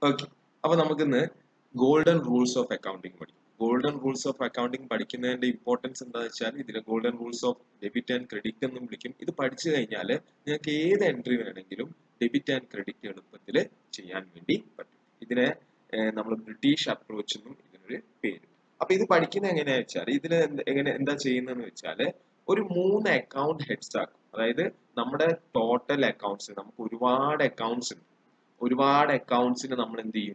okay അപ്പൊ നമുക്കിന്ന് golden rules of accounting പഠിക്കും ഗോൾഡൻ റൂൾസ് ഓഫ് അക്കൗണ്ടിങ് പഠിക്കുന്നതിന്റെ ഇമ്പോർട്ടൻസ് എന്താണെന്ന് വെച്ചാൽ ഇതിനെ golden rules of debit and credit എന്നും വിളിക്കും ഇത് പഠിച്ചു കഴിഞ്ഞാൽ നിങ്ങൾക്ക് ഏത് എൻട്രി വേണമെങ്കിലും ഡെബിറ്റ് ആൻഡ് ക്രെഡിറ്റ് എളുപ്പത്തിൽ ചെയ്യാൻ വേണ്ടി പറ്റും ഇതിനെ നമ്മൾ ബ്രിട്ടീഷ് അപ്രോച്ച് എന്നും ഇതിനൊരു പേര് അപ്പൊ ഇത് പഠിക്കുന്നത് എങ്ങനെയാ വെച്ചാൽ ഇതിൽ എങ്ങനെ എന്താ ചെയ്യുന്നതെന്ന് വെച്ചാൽ ഒരു മൂന്ന് അക്കൗണ്ട് ഹെഡ്സ് ആക്കും അതായത് നമ്മുടെ ടോട്ടൽ അക്കൗണ്ട്സ് നമുക്ക് ഒരുപാട് അക്കൗണ്ട്സ് ഉണ്ട് ഒരുപാട് അക്കൗണ്ട്സിന് നമ്മൾ എന്ത് ചെയ്യും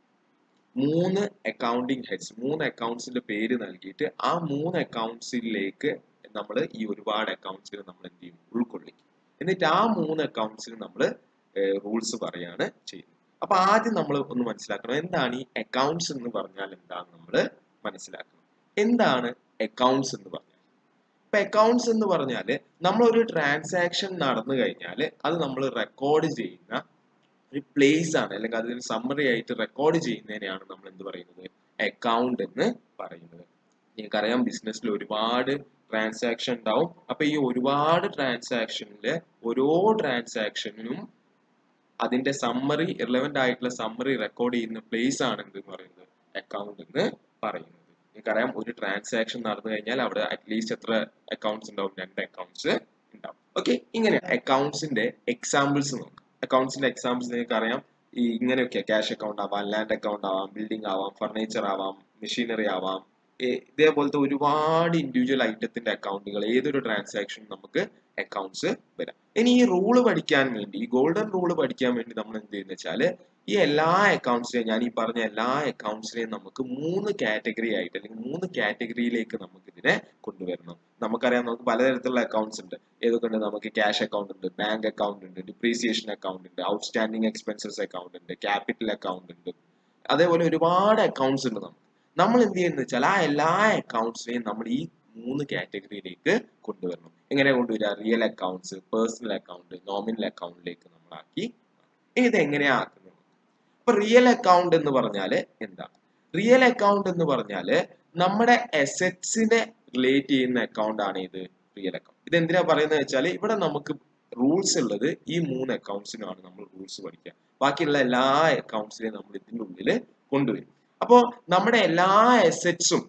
മൂന്ന് അക്കൗണ്ടിങ് ഹെഡ്സ് മൂന്ന് അക്കൗണ്ട്സിന്റെ പേര് നൽകിയിട്ട് ആ മൂന്ന് അക്കൗണ്ട്സിലേക്ക് നമ്മൾ ഈ ഒരുപാട് അക്കൗണ്ട്സിന് നമ്മൾ എന്ത് ചെയ്യും ഉൾക്കൊള്ളിക്കും എന്നിട്ട് ആ മൂന്ന് അക്കൗണ്ട്സിന് നമ്മൾ റൂൾസ് പറയാണ് ചെയ്യുന്നത് അപ്പൊ ആദ്യം നമ്മൾ ഒന്ന് മനസ്സിലാക്കണം എന്താണ് ഈ അക്കൗണ്ട്സ് എന്ന് പറഞ്ഞാൽ എന്താണെന്ന് നമ്മൾ മനസ്സിലാക്കണം എന്താണ് അക്കൗണ്ട്സ് എന്ന് പറഞ്ഞാൽ ഇപ്പൊ അക്കൗണ്ട്സ് എന്ന് പറഞ്ഞാൽ നമ്മൾ ഒരു ട്രാൻസാക്ഷൻ നടന്നു കഴിഞ്ഞാൽ അത് നമ്മൾ റെക്കോർഡ് ചെയ്യുന്ന ഒരു പ്ലേസ് ആണ് അല്ലെങ്കിൽ അതിന് സമ്മറി ആയിട്ട് റെക്കോർഡ് ചെയ്യുന്നതിനെയാണ് നമ്മൾ എന്ത് പറയുന്നത് അക്കൗണ്ട് എന്ന് പറയുന്നത് നിങ്ങൾക്കറിയാം ബിസിനസ്സിൽ ഒരുപാട് ട്രാൻസാക്ഷൻ ഉണ്ടാവും അപ്പൊ ഈ ഒരുപാട് ട്രാൻസാക്ഷനില് ഓരോ ട്രാൻസാക്ഷനും അതിന്റെ സമ്മറി റിലവന്റ് ആയിട്ടുള്ള സമ്മറി റെക്കോർഡ് ചെയ്യുന്ന പ്ലേസ് ആണ് എന്ത് പറയുന്നത് അക്കൗണ്ട് എന്ന് പറയുന്നത് നിങ്ങൾക്കറിയാം ഒരു ട്രാൻസാക്ഷൻ നടന്നു കഴിഞ്ഞാൽ അവിടെ അറ്റ്ലീസ്റ്റ് എത്ര അക്കൗണ്ട്സ് ഉണ്ടാവും രണ്ട് അക്കൗണ്ട്സ് ഉണ്ടാവും ഓക്കെ ഇങ്ങനെ അക്കൗണ്ട്സിന്റെ എക്സാമ്പിൾസ് നോക്കാം അക്കൗണ്ട്സിന്റെ എക്സാമ്പിൾസ് നിങ്ങൾക്ക് അറിയാം ഈ ഇങ്ങനെയൊക്കെ ക്യാഷ് അക്കൗണ്ട് ആവാം ലാൻഡ് അക്കൗണ്ട് ആവാം ബിൽഡിംഗ് ആവാം ഫർണിച്ചർ ആവാം മെഷീനറി ആവാം ഇതേപോലത്തെ ഒരുപാട് ഇൻഡിവിജ്വൽ ഐറ്റത്തിന്റെ അക്കൗണ്ടുകൾ ഏതൊരു ട്രാൻസാക്ഷൻ നമുക്ക് അക്കൗണ്ട്സ് വരാം ഇനി ഈ റൂള് പഠിക്കാൻ വേണ്ടി ഈ ഗോൾഡൻ റൂള് പഠിക്കാൻ വേണ്ടി നമ്മൾ എന്ത് ചെയ്യുന്ന വെച്ചാൽ ഈ എല്ലാ അക്കൗണ്ട്സിനെയും ഞാൻ ഈ പറഞ്ഞ എല്ലാ അക്കൗണ്ട്സിനെയും നമുക്ക് മൂന്ന് കാറ്റഗറി ആയിട്ട് അല്ലെങ്കിൽ മൂന്ന് കാറ്റഗറിയിലേക്ക് നമുക്ക് ഇതിനെ കൊണ്ടുവരണം നമുക്കറിയാം നമുക്ക് പലതരത്തിലുള്ള അക്കൗണ്ട്സ് ഉണ്ട് ഏതൊക്കെ ഉണ്ട് നമുക്ക് ക്യാഷ് അക്കൗണ്ട് ഉണ്ട് ബാങ്ക് അക്കൗണ്ട് ഉണ്ട് ഡിപ്രീസിയേഷൻ അക്കൗണ്ട് ഉണ്ട് ഔട്ട്സ്റ്റാൻഡിങ് എക്സ്പെൻസസ് അക്കൗണ്ട് ഉണ്ട് ക്യാപിറ്റൽ അക്കൗണ്ട് ഉണ്ട് അതേപോലെ ഒരുപാട് അക്കൗണ്ട്സ് ഉണ്ട് നമുക്ക് നമ്മൾ എന്ത് ചെയ്യുന്നത് വെച്ചാൽ ആ എല്ലാ അക്കൗണ്ട്സിനെയും നമ്മൾ ഈ മൂന്ന് കാറ്റഗറിയിലേക്ക് കൊണ്ടുവരണം എങ്ങനെ കൊണ്ടുവരിക real accounts personal account nominal അക്കൗണ്ടിലേക്ക് നമ്മളാക്കി ഇനി ഇത് എങ്ങനെയാ ആക്കുന്നത് അപ്പൊ റിയൽ അക്കൗണ്ട് എന്ന് പറഞ്ഞാൽ എന്താണ് റിയൽ അക്കൗണ്ട് എന്ന് പറഞ്ഞാൽ നമ്മുടെ അസറ്റ്സിനെ റിലേറ്റ് ചെയ്യുന്ന അക്കൗണ്ട് ആണ് ഇത് റിയൽ അക്കൗണ്ട് ഇത് എന്തിനാ പറയുന്നത് വെച്ചാൽ ഇവിടെ നമുക്ക് റൂൾസ് ഉള്ളത് ഈ മൂന്ന് അക്കൗണ്ട്സിനാണ് നമ്മൾ റൂൾസ് പഠിക്കുക ബാക്കിയുള്ള എല്ലാ അക്കൗണ്ട്സിനെയും നമ്മൾ ഇതിൻ്റെ ഉള്ളിൽ കൊണ്ടുവരും അപ്പോൾ നമ്മുടെ എല്ലാ അസറ്റ്സും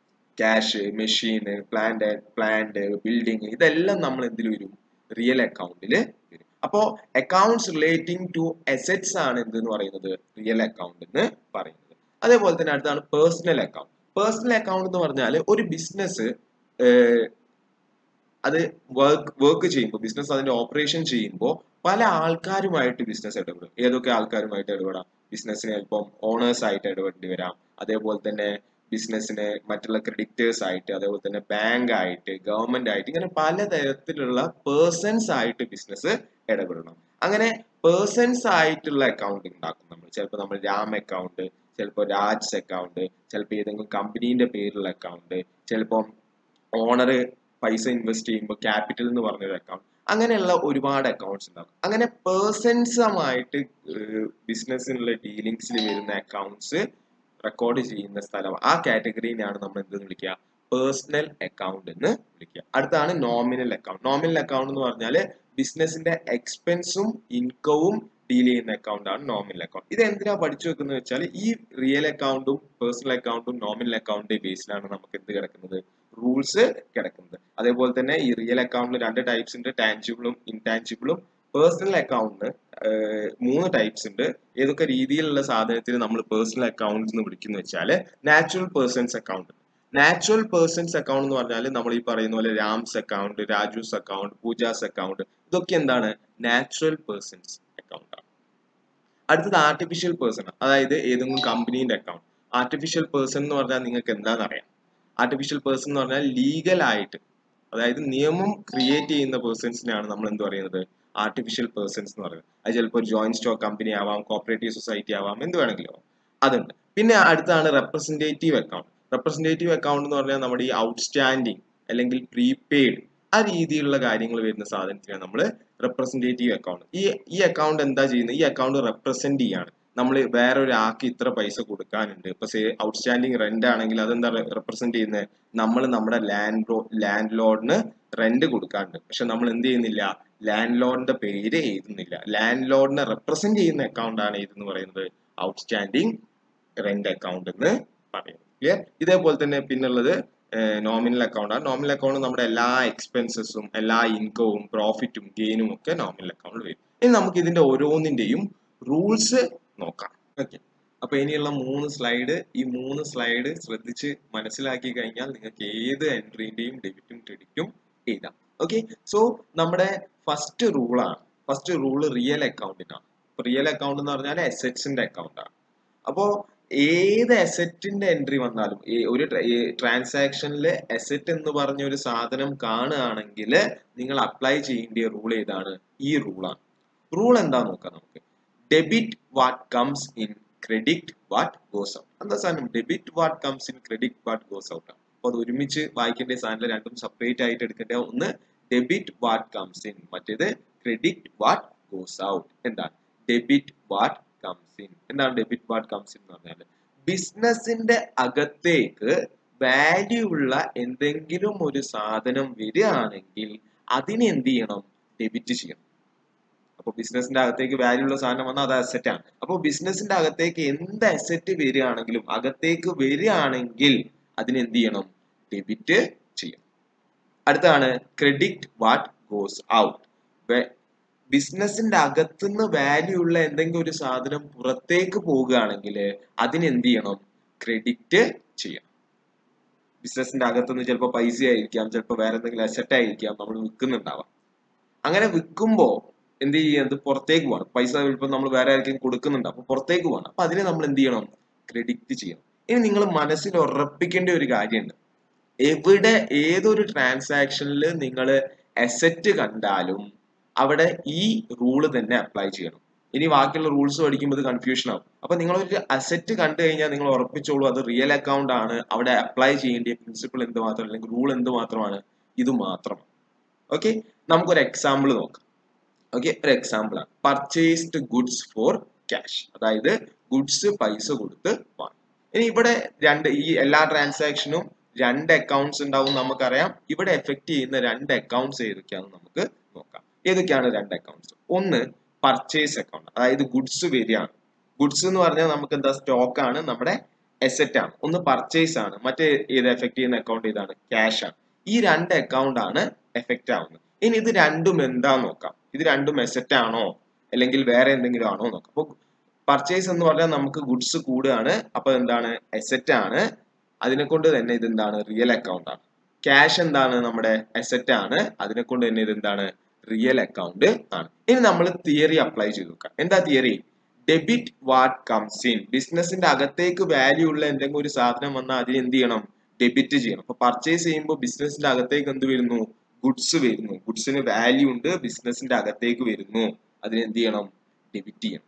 cash machine plant plant building ഇതെല്ലാം നമ്മൾ എന്തിൽ വരും റിയൽ അക്കൗണ്ടിൽ വരും അപ്പോൾ അക്കൗണ്ട്സ് റിലേറ്റിംഗ് ടു അസറ്റ്സ് ആണ് എന്തെന്ന് പറയുന്നത് റിയൽ അക്കൗണ്ട് എന്ന് പറയുന്നത് അതേപോലെ തന്നെ അടുത്താണ് പേഴ്സണൽ അക്കൗണ്ട് പേഴ്സണൽ അക്കൗണ്ട് എന്ന് പറഞ്ഞാൽ ഒരു ബിസിനസ് അത് വർക്ക് വർക്ക് ചെയ്യുമ്പോൾ ബിസിനസ് അതിന്റെ ഓപ്പറേഷൻ ചെയ്യുമ്പോൾ പല ആൾക്കാരുമായിട്ട് ബിസിനസ് ഇടപെടും ഏതൊക്കെ ആൾക്കാരുമായിട്ട് ഇടപെടാം ബിസിനസ്സിന് ചിലപ്പം ഓണേഴ്സ് ആയിട്ട് ഇടപെടേണ്ടി വരാം അതേപോലെ തന്നെ ബിസിനസ്സിന് മറ്റുള്ള ക്രെഡിറ്റേഴ്സ് ആയിട്ട് അതേപോലെ തന്നെ ബാങ്ക് ആയിട്ട് ഗവൺമെന്റ് ആയിട്ട് ഇങ്ങനെ പലതരത്തിലുള്ള പേഴ്സൺസ് ആയിട്ട് ബിസിനസ് ഇടപെടണം അങ്ങനെ പേഴ്സൺസ് ആയിട്ടുള്ള അക്കൗണ്ട് ഉണ്ടാക്കും നമ്മൾ ചിലപ്പോൾ നമ്മൾ രാം അക്കൗണ്ട് ചിലപ്പോൾ രാജ് അക്കൗണ്ട് ചിലപ്പോൾ ഏതെങ്കിലും കമ്പനീന്റെ പേരിലുള്ള അക്കൗണ്ട് ചിലപ്പം ഓണർ പൈസ ഇൻവെസ്റ്റ് ചെയ്യുമ്പോൾ ക്യാപിറ്റൽ എന്ന് പറഞ്ഞൊരു അക്കൗണ്ട് അങ്ങനെയുള്ള ഒരുപാട് അക്കൗണ്ട്സ് ഉണ്ടാകും അങ്ങനെ പേഴ്സൺസുമായിട്ട് ബിസിനസ്സിനുള്ള ഡീലിങ്സിൽ വരുന്ന അക്കൗണ്ട്സ് റെക്കോർഡ് ചെയ്യുന്ന സ്ഥലം ആ കാറ്റഗറീനെയാണ് നമ്മൾ എന്തെന്ന് വിളിക്കുക പേഴ്സണൽ അക്കൗണ്ട് എന്ന് വിളിക്കുക അടുത്താണ് നോമിനൽ അക്കൗണ്ട് നോമിനൽ അക്കൗണ്ട് എന്ന് പറഞ്ഞാൽ ബിസിനസിന്റെ എക്സ്പെൻസും ഇൻകവും ഡീൽ ചെയ്യുന്ന അക്കൗണ്ട് ആണ് നോമിനൽ അക്കൗണ്ട് ഇത് എന്തിനാ പഠിച്ചു വെക്കുന്നത് വെച്ചാൽ ഈ റിയൽ അക്കൗണ്ടും പേഴ്സണൽ അക്കൗണ്ടും നോമിനൽ അക്കൗണ്ടിന്റെ ബേസിലാണ് നമുക്ക് എന്ത് കിടക്കുന്നത് റൂൾസ് കിടക്കുന്നത് അതേപോലെ തന്നെ ഈ റിയൽ അക്കൗണ്ടിൽ രണ്ട് ടൈപ്സ് ഉണ്ട് ടാൻജിബിളും ഇൻടാൻജിബിളും പേഴ്സണൽ അക്കൗണ്ടിന് മൂന്ന് ടൈപ്സ് ഉണ്ട് ഏതൊക്കെ രീതിയിലുള്ള സാധനത്തിന് നമ്മൾ പേഴ്സണൽ അക്കൗണ്ട് എന്ന് വിളിക്കുന്ന വെച്ചാൽ natural persons account natural persons account എന്ന് പറഞ്ഞാൽ നമ്മൾ ഈ പറയുന്ന പോലെ Ram's account Raju's account Pooja's account ഇതൊക്കെ എന്താണ് നാച്ചുറൽ പേഴ്സൺസ് അക്കൗണ്ട് ആണ് അടുത്തത് ആർട്ടിഫിഷ്യൽ പേഴ്സൺ അതായത് ഏതെങ്കിലും കമ്പനീന്റെ അക്കൗണ്ട് ആർട്ടിഫിഷ്യൽ പേഴ്സൺ എന്ന് പറഞ്ഞാൽ നിങ്ങൾക്ക് എന്താണെന്ന് അറിയാം ആർട്ടിഫിഷ്യൽ പേഴ്സൺ എന്ന് പറഞ്ഞാൽ ലീഗൽ ആയിട്ട് അതായത് നിയമം ക്രിയേറ്റ് ചെയ്യുന്ന പേഴ്സൺസിനെയാണ് നമ്മൾ എന്ത് പറയുന്നത് ആർട്ടിഫിഷ്യൽ പേഴ്സൺസ് എന്ന് പറയുന്നത് അത് ചിലപ്പോൾ ഒരു ജോയിന്റ് സ്റ്റോക്ക് കമ്പനി ആവാം കോപ്പറേറ്റീവ് സൊസൈറ്റി ആവാം എന്ത് വേണമെങ്കിലും ആവാം അതുണ്ട് പിന്നെ അടുത്താണ് റെപ്രസെന്റേറ്റീവ് അക്കൗണ്ട് റെപ്രസെന്റേറ്റീവ് അക്കൗണ്ട് എന്ന് പറഞ്ഞാൽ നമ്മുടെ ഈ ഔട്ട്സ്റ്റാൻഡിങ് അല്ലെങ്കിൽ പ്രീപെയ്ഡ് ആ രീതിയിലുള്ള കാര്യങ്ങൾ വരുന്ന സാധനത്തിനാണ് നമ്മൾ റെപ്രസെന്റേറ്റീവ് അക്കൗണ്ട് ഈ ഈ അക്കൗണ്ട് എന്താ ചെയ്യുന്നത് ഈ അക്കൗണ്ട് റെപ്രസെന്റ് ചെയ്യാണ് നമ്മൾ വേറെ ഒരാൾക്ക് ഇത്ര പൈസ കൊടുക്കാനുണ്ട് ഇപ്പൊ സേ ഔട്ട്സ്റ്റാൻഡിങ് റെന്റ് ആണെങ്കിൽ അതെന്താ റെപ്രസെന്റ് ചെയ്യുന്നത് നമ്മൾ നമ്മുടെ ലാൻഡ് ലാൻഡ് ലോഡിന് റെന്റ് കൊടുക്കാനുണ്ട് പക്ഷെ നമ്മൾ എന്ത് ചെയ്യുന്നില്ല ലാൻഡ് ലോഡിന്റെ പേര് എഴുതുന്നില്ല ലാൻഡ് ലോഡിനെ റെപ്രസെന്റ് ചെയ്യുന്ന അക്കൗണ്ട് ആണ് ഇതെന്ന് പറയുന്നത് ഔട്ട്സ്റ്റാൻഡിങ് റെന്റ് അക്കൗണ്ട് എന്ന് പറയുന്നത് ക്ലിയർ ഇതേപോലെ തന്നെ പിന്നുള്ളത് നോമിനൽ അക്കൗണ്ട് ആണ് നോമിനൽ അക്കൗണ്ട് നമ്മുടെ എല്ലാ എക്സ്പെൻസസും എല്ലാ ഇൻകവും പ്രോഫിറ്റും ഗെയിനും ഒക്കെ നോമിനൽ അക്കൗണ്ടിൽ വരും ഇനി നമുക്ക് ഇതിന്റെ ഓരോന്നിന്റെയും റൂൾസ് നോക്കാം ഓക്കെ അപ്പൊ ഇനിയുള്ള മൂന്ന് സ്ലൈഡ് ഈ മൂന്ന് സ്ലൈഡ് ശ്രദ്ധിച്ച് മനസ്സിലാക്കി കഴിഞ്ഞാൽ നിങ്ങൾക്ക് ഏത് എൻട്രീന്റെയും ഡെബിറ്റും ക്രെഡിറ്റും എഴുതാം ഓക്കെ സോ നമ്മുടെ ഫസ്റ്റ് റൂളാണ് ഫസ്റ്റ് റൂള് റിയൽ അക്കൗണ്ടിനാണ് റിയൽ അക്കൗണ്ട് എന്ന് പറഞ്ഞാൽ അസെറ്റ്സിന്റെ അക്കൗണ്ട് ആണ് അപ്പോ ഏത് അസെറ്റിന്റെ എൻട്രി വന്നാലും ഈ ഒരു ട്രാൻസാക്ഷനിൽ അസെറ്റ് എന്ന് പറഞ്ഞ ഒരു സാധനം കാണുകയാണെങ്കിൽ നിങ്ങൾ അപ്ലൈ ചെയ്യേണ്ട റൂൾ ഏതാണ് ഈ റൂളാണ് റൂൾ എന്താ നോക്കാം നമുക്ക് debit what comes in credit what goes out എന്താ സാധനം debit what comes in credit what goes out ആണ് അപ്പൊ അത് ഒരുമിച്ച് വായിക്കേണ്ട സാധനം രണ്ടും സെപ്പറേറ്റ് ആയിട്ട് എടുക്കേണ്ട ഒന്ന് ഡെബിറ്റ് വാട്ട് കംസ് ഇൻ മറ്റേത് ക്രെഡിറ്റ് വാട്ട് ഗോസ് ഔട്ട് എന്താണ് ഡെബിറ്റ് വാട്ട് കംസ് ഇൻ എന്താണ് ഡെബിറ്റ് വാട്ട് കംസ് ഇൻ എന്ന് പറഞ്ഞാൽ ബിസിനസിന്റെ അകത്തേക്ക് വാല്യൂ ഉള്ള എന്തെങ്കിലും ഒരു സാധനം വരികയാണെങ്കിൽ അതിനെ എന്ത് ചെയ്യണം ഡെബിറ്റ് ചെയ്യണം അപ്പൊ ബിസിനസിന്റെ അകത്തേക്ക് വാല്യൂ ഉള്ള സാധനം വന്നാൽ അത് അസറ്റ് ആണ് അപ്പൊ ബിസിനസിന്റെ അകത്തേക്ക് എന്ത് അസറ്റ് വരികയാണെങ്കിലും അകത്തേക്ക് വരികയാണെങ്കിൽ അതിന് എന്ത് ചെയ്യണം ഡെബിറ്റ് ചെയ്യണം അടുത്താണ് ക്രെഡിറ്റ് വാട്ട് ഗോസ് ഔട്ട് ബിസിനസിന്റെ അകത്തുനിന്ന് വാല്യൂ ഉള്ള എന്തെങ്കിലും ഒരു സാധനം പുറത്തേക്ക് പോവുകയാണെങ്കിൽ അതിന് എന്ത് ചെയ്യണം ക്രെഡിറ്റ് ചെയ്യണം ബിസിനസിന്റെ അകത്തുനിന്ന് ചിലപ്പോൾ പൈസ ആയിരിക്കാം ചിലപ്പോൾ വേറെ എന്തെങ്കിലും അസറ്റ് ആയിരിക്കാം നമ്മൾ വിൽക്കുന്നുണ്ടാവാം അങ്ങനെ വിൽക്കുമ്പോൾ എന്ത് ചെയ്യുക ഇത് പുറത്തേക്ക് പോകണം പൈസ ചിലപ്പോൾ നമ്മൾ വേറെ ആർക്കും കൊടുക്കുന്നുണ്ട് അപ്പൊ പുറത്തേക്ക് പോകണം അപ്പൊ അതിനെ നമ്മൾ എന്ത് ചെയ്യണം ക്രെഡിറ്റ് ചെയ്യണം ഇനി നിങ്ങൾ മനസ്സിൽ ഉറപ്പിക്കേണ്ട ഒരു കാര്യമുണ്ട് എവിടെ ഏതൊരു ട്രാൻസാക്ഷനിൽ നിങ്ങൾ അസറ്റ് കണ്ടാലും അവിടെ ഈ റൂള് തന്നെ അപ്ലൈ ചെയ്യണം ഇനി ബാക്കിയുള്ള റൂൾസ് പഠിക്കുമ്പോൾ കൺഫ്യൂഷൻ ആവും അപ്പൊ നിങ്ങൾ ഒരു അസറ്റ് കണ്ടു കഴിഞ്ഞാൽ നിങ്ങൾ ഉറപ്പിച്ചോളൂ അത് റിയൽ അക്കൗണ്ട് ആണ് അവിടെ അപ്ലൈ ചെയ്യേണ്ട പ്രിൻസിപ്പിൾ എന്ത് മാത്രം അല്ലെങ്കിൽ റൂൾ എന്ത് മാത്രമാണ് ഇത് മാത്രമാണ് ഓക്കെ നമുക്കൊരു എക്സാമ്പിൾ നോക്കാം ഓക്കെ ഒരു എക്സാമ്പിൾ ആണ് പർച്ചേസ്ഡ് ഗുഡ്സ് ഫോർ ക്യാഷ് അതായത് ഗുഡ്സ് പൈസ കൊടുത്ത് വാങ്ങും ഇനി ഇവിടെ രണ്ട് ഈ എല്ലാ ട്രാൻസാക്ഷനും രണ്ട് അക്കൗണ്ട്സ് ഉണ്ടാവും നമുക്കറിയാം ഇവിടെ എഫക്ട് ചെയ്യുന്ന രണ്ട് അക്കൗണ്ട്സ് ഏതൊക്കെയാണെന്ന് നമുക്ക് നോക്കാം ഏതൊക്കെയാണ് രണ്ട് അക്കൗണ്ട്സ് ഒന്ന് പർച്ചേസ് അക്കൗണ്ട് അതായത് ഗുഡ്സ് വരികയാണ് ഗുഡ്സ് എന്ന് പറഞ്ഞാൽ നമുക്ക് എന്താ സ്റ്റോക്ക് ആണ് നമ്മുടെ എസെറ്റ് ആണ് ഒന്ന് പർച്ചേസ് ആണ് മറ്റേ ഏത് എഫക്ട് ചെയ്യുന്ന അക്കൗണ്ട് ഏതാണ് ക്യാഷ് ആണ് ഈ രണ്ട് അക്കൗണ്ട് ആണ് എഫക്റ്റ് ആവുന്നത് ഇനി ഇത് രണ്ടും എന്താ നോക്കാം ഇത് രണ്ടും എസെറ്റ് ആണോ അല്ലെങ്കിൽ വേറെ എന്തെങ്കിലും ആണോ നോക്കാം അപ്പൊ പർച്ചേസ് എന്ന് പറഞ്ഞാൽ നമുക്ക് ഗുഡ്സ് കൂടുകയാണ് അപ്പൊ എന്താണ് എസെറ്റ് ആണ് അതിനെ കൊണ്ട് തന്നെ ഇത് എന്താണ് റിയൽ അക്കൗണ്ട് ആണ് ക്യാഷ് എന്താണ് നമ്മുടെ അസറ്റ് ആണ് അതിനെ കൊണ്ട് തന്നെ ഇത് എന്താണ് റിയൽ അക്കൗണ്ട് ആണ് ഇനി നമ്മൾ തിയറി അപ്ലൈ ചെയ്ത് നോക്കാം എന്താ theory debit what comes in ബിസിനസിന്റെ അകത്തേക്ക് വാല്യൂ ഉള്ള എന്തെങ്കിലും ഒരു സാധനം വന്നാൽ അതിന് എന്ത് ചെയ്യണം ഡെബിറ്റ് ചെയ്യണം അപ്പൊ പർച്ചേസ് ചെയ്യുമ്പോൾ ബിസിനസിന്റെ അകത്തേക്ക് എന്ത് വരുന്നു ഗുഡ്സ് വരുന്നു ഗുഡ്സിന് വാല്യൂ ഉണ്ട് ബിസിനസിന്റെ അകത്തേക്ക് വരുന്നു അതിന് എന്ത് ചെയ്യണം ഡെബിറ്റ് ചെയ്യണം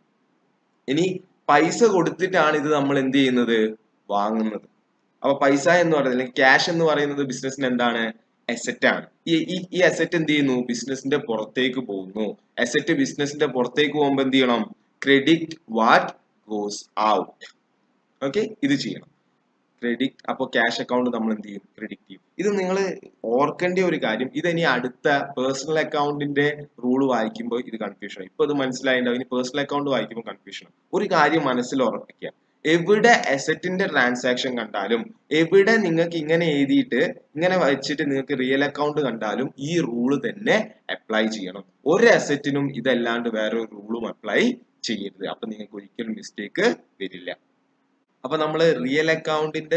ഇനി പൈസ കൊടുത്തിട്ടാണ് ഇത് നമ്മൾ എന്ത് ചെയ്യുന്നത് വാങ്ങുന്നത് അപ്പൊ പൈസ എന്ന് പറയുന്നത് ക്യാഷ് എന്ന് പറയുന്നത് ബിസിനസിന് എന്താണ് അസറ്റ് ആണ് ഈ ഈ അസറ്റ് എന്ത് ചെയ്യുന്നു ബിസിനസിന്റെ പുറത്തേക്ക് പോകുന്നു അസറ്റ് ബിസിനസിന്റെ പുറത്തേക്ക് പോകുമ്പോൾ എന്ത് ചെയ്യണം credit what goes out okay ഇത് ചെയ്യണം ക്രെഡിറ്റ് അപ്പോൾ ക്യാഷ് അക്കൗണ്ട് നമ്മൾ എന്ത് ചെയ്യും ക്രെഡിറ്റ് ചെയ്യും ഇത് നിങ്ങൾ ഓർക്കേണ്ട ഒരു കാര്യം ഇത് ഇനി അടുത്ത പേഴ്സണൽ അക്കൗണ്ടിന്റെ റൂൾ വായിക്കുമ്പോൾ ഇത് കൺഫ്യൂഷൻ ഇപ്പൊ ഇത് മനസ്സിലായിട്ടുണ്ടാവും ഇനി പേഴ്സണൽ അക്കൗണ്ട് വായിക്കുമ്പോൾ കൺഫ്യൂഷൻ ഒരു കാര്യം മനസ്സിൽ ഉറപ്പിക്കുക എവിടെ അസറ്റിന്റെ ട്രാൻസാക്ഷൻ കണ്ടാലും എവിടെ നിങ്ങൾക്ക് ഇങ്ങനെ എഴുതിയിട്ട് ഇങ്ങനെ വെച്ചിട്ട് നിങ്ങൾക്ക് റിയൽ അക്കൗണ്ട് കണ്ടാലും ഈ റൂള് തന്നെ അപ്ലൈ ചെയ്യണം ഒരു അസറ്റിനും ഇതല്ലാണ്ട് വേറെ റൂളും അപ്ലൈ ചെയ്യരുത് അപ്പൊ നിങ്ങൾക്ക് ഒരിക്കലും മിസ്റ്റേക്ക് വരില്ല അപ്പൊ നമ്മൾ റിയൽ അക്കൗണ്ടിന്റെ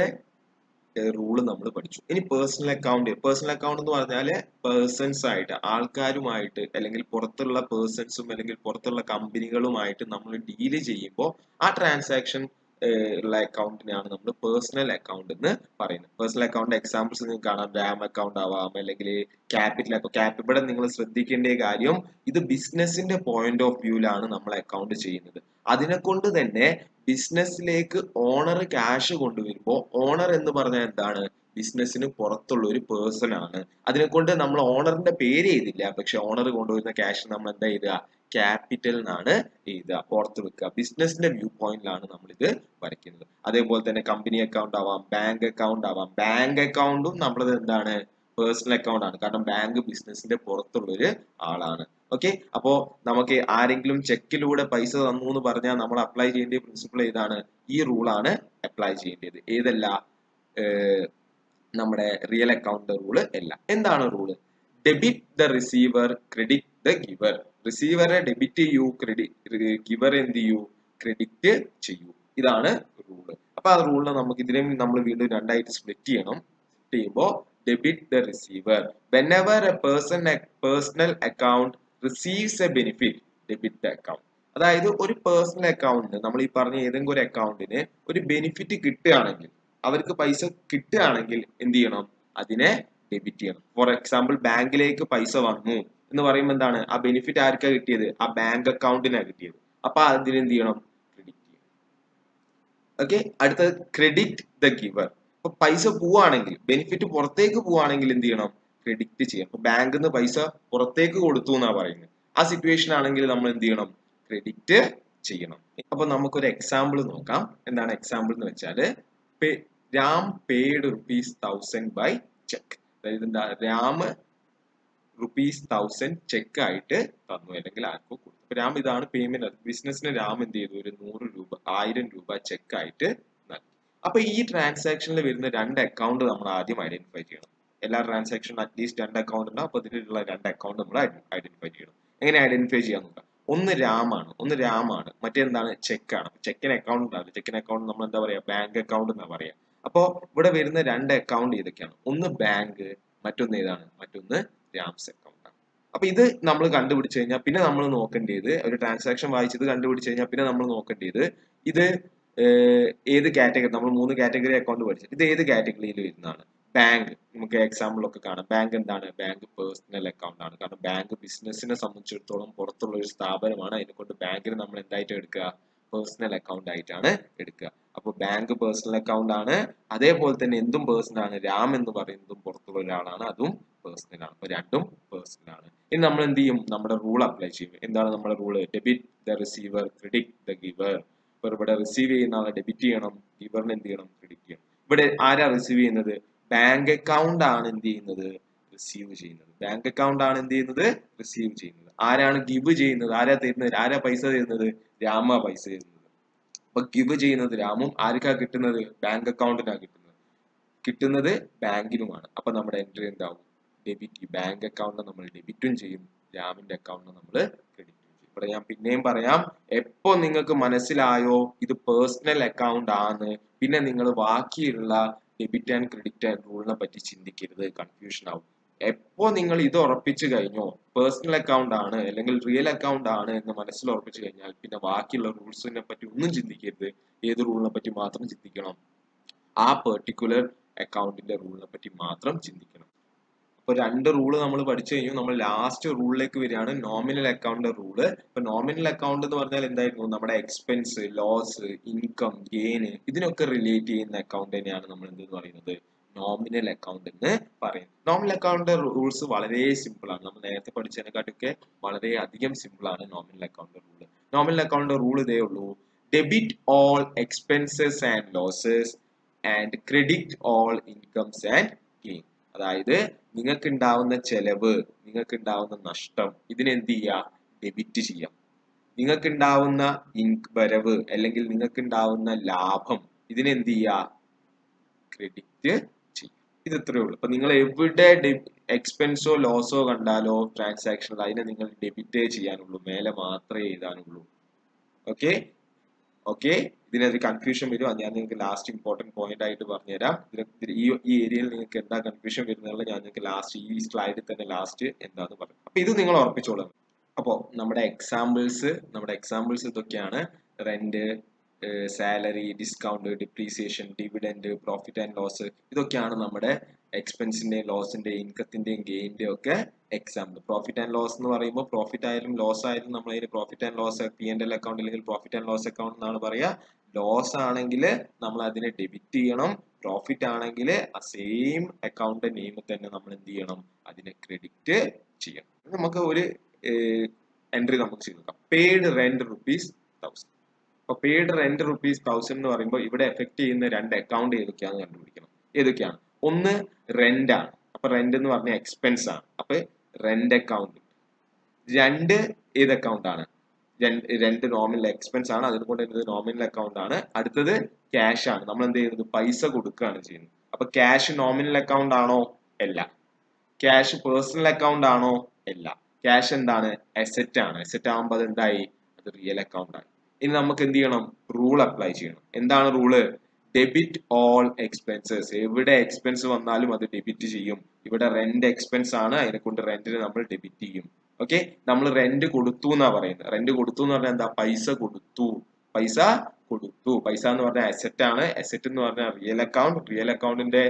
റൂള് നമ്മൾ പഠിച്ചു ഇനി പേഴ്സണൽ അക്കൗണ്ട് പേഴ്സണൽ അക്കൗണ്ട് എന്ന് പറഞ്ഞാല് പേഴ്സൺസ് ആയിട്ട് ആൾക്കാരുമായിട്ട് അല്ലെങ്കിൽ പുറത്തുള്ള പേഴ്സൺസും അല്ലെങ്കിൽ പുറത്തുള്ള കമ്പനികളുമായിട്ട് നമ്മൾ ഡീല് ചെയ്യുമ്പോൾ ആ ട്രാൻസാക്ഷൻ ഉള്ള അക്കൗണ്ടിനാണ് നമ്മൾ പേഴ്സണൽ അക്കൗണ്ട് എന്ന് പറയുന്നത് പേഴ്സണൽ അക്കൗണ്ട് എക്സാമ്പിൾസ് നിങ്ങൾക്ക് കാണാം റാം അക്കൗണ്ട് ആവാം അല്ലെങ്കിൽ ക്യാപിറ്റൽ അക്കൗണ്ട് ക്യാപ് ഇവിടെ നിങ്ങൾ ശ്രദ്ധിക്കേണ്ട കാര്യം ഇത് ബിസിനസിന്റെ പോയിന്റ് ഓഫ് വ്യൂവിലാണ് നമ്മൾ അക്കൗണ്ട് ചെയ്യുന്നത് അതിനെ കൊണ്ട് തന്നെ ബിസിനസ്സിലേക്ക് ഓണർ ക്യാഷ് കൊണ്ടുവരുമ്പോൾ ഓണർ എന്ന് പറഞ്ഞാൽ എന്താണ് ബിസിനസ്സിന് പുറത്തുള്ള ഒരു പേഴ്സൺ ആണ് അതിനെ കൊണ്ട് നമ്മൾ ഓണറിന്റെ പേര് ചെയ്തില്ല പക്ഷെ ഓണർ കൊണ്ടുവരുന്ന ക്യാഷ് നമ്മൾ എന്താ ചെയ്തുക ക്യാപിറ്റൽ എന്നാണ് എഴുതുക പുറത്ത് വെക്കുക ബിസിനസിന്റെ വ്യൂ പോയിന്റിലാണ് നമ്മൾ ഇത് വരയ്ക്കുന്നത് അതേപോലെ തന്നെ കമ്പനി അക്കൗണ്ട് ആവാം ബാങ്ക് അക്കൗണ്ട് ആവാം ബാങ്ക് അക്കൗണ്ടും നമ്മളത് എന്താണ് പേഴ്സണൽ അക്കൗണ്ട് ആണ് കാരണം ബാങ്ക് ബിസിനസിന്റെ പുറത്തുള്ള ഒരു ആളാണ് ഓക്കെ അപ്പോ നമുക്ക് ആരെങ്കിലും ചെക്കിലൂടെ പൈസ തന്നു എന്ന് പറഞ്ഞാൽ നമ്മൾ അപ്ലൈ ചെയ്യേണ്ട പ്രിൻസിപ്പിൾ ഏതാണ് ഈ റൂളാണ് അപ്ലൈ ചെയ്യേണ്ടത് ഏതല്ല ഏഹ് നമ്മുടെ റിയൽ അക്കൗണ്ട് റൂള് അല്ല എന്താണ് rule debit the receiver credit the giver റിസീവറെ ഡെബിറ്റ് ചെയ്യൂ ക്രെഡിറ്റ് ഗിവർ എന്ത് ചെയ്യൂ ക്രെഡിറ്റ് ചെയ്യൂ ഇതാണ് റൂള് അപ്പൊ ആ റൂളിനെ നമുക്ക് ഇതിനെ നമ്മൾ വീണ്ടും രണ്ടായിട്ട് സ്പ്ലിറ്റ് ചെയ്യണം സ്പ്ലിറ്റ് ചെയ്യുമ്പോൾ debit the receiver whenever a person personal account receives a benefit debit the account അതായത് ഒരു പേഴ്സണൽ അക്കൗണ്ടിന് നമ്മൾ ഈ പറഞ്ഞ ഏതെങ്കിലും ഒരു അക്കൗണ്ടിന് ഒരു ബെനിഫിറ്റ് കിട്ടുകയാണെങ്കിൽ അവർക്ക് പൈസ കിട്ടുകയാണെങ്കിൽ എന്ത് ചെയ്യണം അതിനെ ഡെബിറ്റ് ചെയ്യണം ഫോർ എക്സാമ്പിൾ ബാങ്കിലേക്ക് പൈസ വന്നു എന്ന് പറയുമ്പോൾ എന്താണ് ആ ബെനിഫിറ്റ് ആർക്കാ കിട്ടിയത് ആ ബാങ്ക് അക്കൗണ്ടിനാണ് കിട്ടിയത് അപ്പൊ അതിന് എന്ത് ചെയ്യണം ക്രെഡിറ്റ് ചെയ്യണം ഓക്കെ അടുത്തത് ക്രെഡിറ്റ് ദ ഗിവർ അപ്പൊ പൈസ പോവാണെങ്കിൽ ബെനിഫിറ്റ് പുറത്തേക്ക് പോവാണെങ്കിൽ എന്ത് ചെയ്യണം ക്രെഡിറ്റ് ചെയ്യണം അപ്പൊ ബാങ്കിൽ നിന്ന് പൈസ പുറത്തേക്ക് കൊടുത്തു എന്നാ പറയുന്നത് ആ സിറ്റുവേഷൻ ആണെങ്കിൽ നമ്മൾ എന്ത് ചെയ്യണം ക്രെഡിറ്റ് ചെയ്യണം അപ്പൊ നമുക്കൊരു എക്സാമ്പിൾ നോക്കാം എന്താണ് എക്സാമ്പിൾ എന്ന് വെച്ചാല് Ram paid rupees thousand by cheque അതായത് എന്താ രാം റുപ്പീസ് തൗസൻഡ് ചെക്ക് ആയിട്ട് തന്നു അല്ലെങ്കിൽ ആർക്കോ കൊടുത്തു അപ്പൊ രാം ഇതാണ് പേയ്മെന്റ് ബിസിനസ്സിന് രാം എന്ത് ചെയ്തു ഒരു നൂറ് രൂപ ആയിരം രൂപ ചെക്ക് ആയിട്ട് നൽകി അപ്പൊ ഈ ട്രാൻസാക്ഷനിൽ വരുന്ന രണ്ട് അക്കൗണ്ട് നമ്മൾ ആദ്യം ഐഡന്റിഫൈ ചെയ്യണം എല്ലാ ട്രാൻസാക്ഷനും അറ്റ്ലീസ്റ്റ് രണ്ട് അക്കൗണ്ട് ഉണ്ട് അപ്പൊ ഇതിലുള്ള രണ്ട് അക്കൗണ്ട് നമ്മൾ ഐഡന്റിഫൈ ചെയ്യണം എങ്ങനെ ഐഡന്റിഫൈ ചെയ്യാൻ നോക്കാം ഒന്ന് രാമാണ് ഒന്ന് രാമാണ് മറ്റേന്താണ് ചെക്കാണ് ചെക്കിന് അക്കൗണ്ട് ഉണ്ടാവില്ല ചെക്കിന് അക്കൗണ്ട് നമ്മൾ എന്താ പറയാ ബാങ്ക് അക്കൗണ്ട് എന്നാ പറയാ അപ്പോ ഇവിടെ വരുന്ന രണ്ട് അക്കൗണ്ട് ഏതൊക്കെയാണ് ഒന്ന് ബാങ്ക് മറ്റൊന്ന് ഏതാണ് മറ്റൊന്ന് രാംസ് അക്കൗണ്ട് ആണ് അപ്പൊ ഇത് നമ്മൾ കണ്ടുപിടിച്ചു കഴിഞ്ഞാൽ പിന്നെ നമ്മൾ നോക്കേണ്ടത് ഒരു ട്രാൻസാക്ഷൻ വായിച്ചത് കണ്ടുപിടിച്ചു കഴിഞ്ഞാൽ പിന്നെ നമ്മൾ നോക്കേണ്ടത് ഇത് ഏത് കാറ്റഗറി നമ്മൾ മൂന്ന് കാറ്റഗറി അക്കൗണ്ട് പഠിച്ചത് ഇത് ഏത് കാറ്റഗറിയിൽ വരുന്നതാണ് ബാങ്ക് നമുക്ക് എക്സാമ്പിൾ ഒക്കെ കാണാം ബാങ്ക് എന്താണ് ബാങ്ക് പേഴ്സണൽ അക്കൗണ്ട് ആണ് കാരണം ബാങ്ക് ബിസിനസിനെ സംബന്ധിച്ചിടത്തോളം പുറത്തുള്ള ഒരു സ്ഥാപനമാണ് അതിനെ കൊണ്ട് ബാങ്കിന് നമ്മൾ എന്തായിട്ട് എടുക്കുക പേഴ്സണൽ അക്കൗണ്ട് ആയിട്ടാണ് എടുക്കുക അപ്പൊ ബാങ്ക് പേഴ്സണൽ അക്കൗണ്ട് ആണ് അതേപോലെ തന്നെ എന്തും പേഴ്സണൽ ആണ് രാം എന്ന് പറയുന്നതും പുറത്തുള്ള ഒരാളാണ് അതും പേഴ്സണൽ ആണ് അപ്പൊ രണ്ടും പേഴ്സണൽ ആണ് ഇനി നമ്മൾ എന്ത് ചെയ്യും നമ്മുടെ റൂൾ അപ്ലൈ ചെയ്യും എന്താണ് നമ്മുടെ rule debit the receiver credit the giver ഇപ്പൊ ഇവിടെ റിസീവ് ചെയ്യുന്ന ആളെ ഡെബിറ്റ് ചെയ്യണം ഗിവറിന് എന്ത് ചെയ്യണം ക്രെഡിറ്റ് ചെയ്യണം ഇവിടെ ആരാ റിസീവ് ചെയ്യുന്നത് ബാങ്ക് അക്കൗണ്ട് ആണ് എന്ത് ചെയ്യുന്നത് റിസീവ് ചെയ്യുന്നത് ബാങ്ക് അക്കൗണ്ട് ആണ് എന്ത് ചെയ്യുന്നത് റിസീവ് ചെയ്യുന്നത് ആരാണ് ഗിവ് ചെയ്യുന്നത് ആരാ തരുന്നത് ആരാ പൈസ തരുന്നത് രാമ പൈസ തരുന്നത് അപ്പൊ ഗിവ് ചെയ്യുന്നത് രാമും ആർക്കാ കിട്ടുന്നത് ബാങ്ക് അക്കൗണ്ടിനാ കിട്ടുന്നത് കിട്ടുന്നത് ബാങ്കിനുമാണ് അപ്പൊ നമ്മുടെ എൻട്രി എന്താവും ഡെബിറ്റ് ബാങ്ക് അക്കൗണ്ടിനെ നമ്മൾ ഡെബിറ്റും ചെയ്യും രാമിന്റെ അക്കൗണ്ടിനെ നമ്മൾ ക്രെഡിറ്റും ചെയ്യും ഇവിടെ ഞാൻ പിന്നെയും പറയാം എപ്പോ നിങ്ങൾക്ക് മനസ്സിലായോ ഇത് പേഴ്സണൽ അക്കൗണ്ട് ആണ് പിന്നെ നിങ്ങൾ ബാക്കിയുള്ള ഡെബിറ്റ് ആൻഡ് ക്രെഡിറ്റ് ആൻഡ് റൂളിനെ പറ്റി ചിന്തിക്കരുത് കൺഫ്യൂഷൻ ആവും എപ്പോ നിങ്ങൾ ഇത് ഉറപ്പിച്ചു കഴിഞ്ഞോ പേഴ്സണൽ അക്കൗണ്ട് ആണ് അല്ലെങ്കിൽ റിയൽ അക്കൗണ്ട് ആണ് എന്ന് മനസ്സിൽ ഉറപ്പിച്ചു കഴിഞ്ഞാൽ പിന്നെ ബാക്കിയുള്ള റൂൾസിനെ പറ്റി ഒന്നും ചിന്തിക്കരുത് ഏത് റൂളിനെ പറ്റി മാത്രം ചിന്തിക്കണം ആ പെർട്ടിക്കുലർ അക്കൗണ്ടിന്റെ റൂളിനെ പറ്റി മാത്രം ചിന്തിക്കണം അപ്പൊ രണ്ട് റൂള് നമ്മൾ പഠിച്ചു കഴിഞ്ഞു നമ്മൾ ലാസ്റ്റ് റൂളിലേക്ക് വരികയാണ് നോമിനൽ അക്കൗണ്ട് റൂള് ഇപ്പൊ നോമിനൽ അക്കൗണ്ട് എന്ന് പറഞ്ഞാൽ എന്തായിരുന്നു നമ്മുടെ എക്സ്പെൻസ് ലോസ് ഇൻകം ഗെയിന് ഇതിനൊക്കെ റിലേറ്റ് ചെയ്യുന്ന അക്കൗണ്ട് തന്നെയാണ് നമ്മൾ എന്തെന്ന് പറയുന്നത് നോമിനൽ അക്കൗണ്ട് എന്ന് പറയുന്നത് നോമിനൽ അക്കൗണ്ട് റൂൾസ് വളരെ സിമ്പിൾ ആണ് നമ്മൾ നേരത്തെ പഠിച്ചതിനെക്കാട്ടൊക്കെ വളരെ അധികം സിമ്പിൾ ആണ് nominal account rule nominal account rule ഇതേ ഉള്ളൂ debit all expenses and losses and credit all incomes and gain അതായത് നിങ്ങൾക്ക് ഉണ്ടാവുന്ന ചെലവ് നിങ്ങൾക്ക് ഉണ്ടാവുന്ന നഷ്ടം ഇതിനെന്ത് ചെയ്യുക ഡെബിറ്റ് ചെയ്യാം നിങ്ങൾക്ക് ഉണ്ടാവുന്ന വരവ് അല്ലെങ്കിൽ നിങ്ങൾക്ക് ഉണ്ടാവുന്ന ലാഭം ഇതിനെന്ത് ചെയ്യുക ക്രെഡിറ്റ് ചെയ്യും ഇത് ഇത്രയേ ഉള്ളൂ അപ്പൊ നിങ്ങൾ എവിടെ എക്സ്പെൻസോ ലോസോ കണ്ടാലോ ട്രാൻസാക്ഷനിൽ അതിനെ നിങ്ങൾ ഡെബിറ്റേ ചെയ്യാനുള്ളൂ മേലെ മാത്രമേ എഴുതാനുള്ളൂ ഓക്കെ ഓക്കെ ഇതിനൊരു കൺഫ്യൂഷൻ വരും അത് ഞാൻ നിങ്ങൾക്ക് ലാസ്റ്റ് ഇമ്പോർട്ടന്റ് പോയിന്റ് ആയിട്ട് പറഞ്ഞുതരാം ഇതിന് ഈ ഈ ഏരിയയിൽ നിങ്ങൾക്ക് എന്താ കൺഫ്യൂഷൻ വരുന്നുള്ള ഞാൻ നിങ്ങൾക്ക് ലാസ്റ്റ് ഈ സ്ലൈഡിൽ തന്നെ ലാസ്റ്റ് എന്താന്ന് പറയും അപ്പൊ ഇത് നിങ്ങൾ ഉറപ്പിച്ചോളാം അപ്പോൾ നമ്മുടെ എക്സാമ്പിൾസ് നമ്മുടെ എക്സാമ്പിൾസ് ഇതൊക്കെയാണ് rent salary discount depreciation dividend profit and loss ഇതൊക്കെയാണ് നമ്മുടെ എക്സ്പെൻസിന്റെയും ലോസിന്റെയും ഇൻകത്തിന്റെയും ഗെയിന്റെയും ഒക്കെ എക്സാമ്പിൾ പ്രോഫിറ്റ് ആൻഡ് ലോസ് എന്ന് പറയുമ്പോൾ പ്രോഫിറ്റ് ആയാലും ലോസ് ആയാലും നമ്മൾ അതിന് profit and loss P N L account അല്ലെങ്കിൽ പ്രോഫിറ്റ് ആൻഡ് ലോസ് അക്കൗണ്ട് എന്നാണ് പറയുക ലോസ് ആണെങ്കിൽ നമ്മൾ അതിനെ ഡെബിറ്റ് ചെയ്യണം പ്രോഫിറ്റ് ആണെങ്കിൽ ആ സെയിം അക്കൗണ്ട് നെയിം തന്നെ നമ്മൾ എന്ത് ചെയ്യണം അതിനെ ക്രെഡിറ്റ് ചെയ്യണം നമുക്ക് ഒരു എൻട്രി നമുക്ക് ചെയ്ത് നോക്കാം പെയ്ഡ് റെന്റ് റുപ്പീസ് തൗസൻഡ് അപ്പൊ പെയ്ഡ് റെന്റ് റുപ്പീസ് തൗസൻഡ് എന്ന് പറയുമ്പോൾ ഇവിടെ എഫക്ട് ചെയ്യുന്ന രണ്ട് അക്കൗണ്ട് ഏതൊക്കെയാണെന്ന് കണ്ടുപിടിക്കണം ഏതൊക്കെയാണ് ഒന്ന് റെന്റ് ആണ് അപ്പൊ റെന്റ് എന്ന് പറഞ്ഞ എക്സ്പെൻസ് ആണ് അപ്പൊ റെന്റ് അക്കൗണ്ട് രണ്ട് ഏത് അക്കൗണ്ട് ആണ് രണ്ട് രണ്ട് നോമിനൽ എക്സ്പെൻസ് ആണ് അതുകൊണ്ട് ഇത് നോമിനൽ അക്കൗണ്ട് ആണ് അടുത്തത് ക്യാഷ് ആണ് നമ്മൾ എന്ത് ചെയ്യുന്നത് പൈസ കൊടുക്കുകയാണ് ചെയ്യുന്നത് അപ്പൊ ക്യാഷ് നോമിനൽ അക്കൗണ്ട് ആണോ അല്ല ക്യാഷ് പേഴ്സണൽ അക്കൗണ്ട് ആണോ അല്ല ക്യാഷ് എന്താണ് അസെറ്റ് ആണ് അസെറ്റ് ആകുമ്പോൾ അത് എന്തായി അത് റിയൽ അക്കൗണ്ട് ആയി ഇനി നമുക്ക് എന്ത് ചെയ്യണം റൂൾ അപ്ലൈ ചെയ്യണം എന്താണ് റൂള് ഡെബിറ്റ് ഓൾ എക്സ്പെൻസസ് എവിടെ എക്സ്പെൻസ് വന്നാലും അത് ഡെബിറ്റ് ചെയ്യും ഇവിടെ റെന്റ് എക്സ്പെൻസ് ആണ് അതിനെ കൊണ്ട് റെന്റിന് നമ്മൾ ഡെബിറ്റ് ചെയ്യും ഓക്കെ നമ്മൾ റെന്റ് കൊടുത്തു എന്നാ പറയുന്നത് റെന്റ് കൊടുത്തു എന്ന് പറഞ്ഞാൽ എന്താ പൈസ കൊടുത്തു പൈസ കൊടുത്തു പൈസ എന്ന് പറഞ്ഞാൽ അസെറ്റ് ആണ് അസെറ്റ് എന്ന് പറഞ്ഞാൽ റിയൽ അക്കൗണ്ട് റിയൽ അക്കൗണ്ടിന്റെ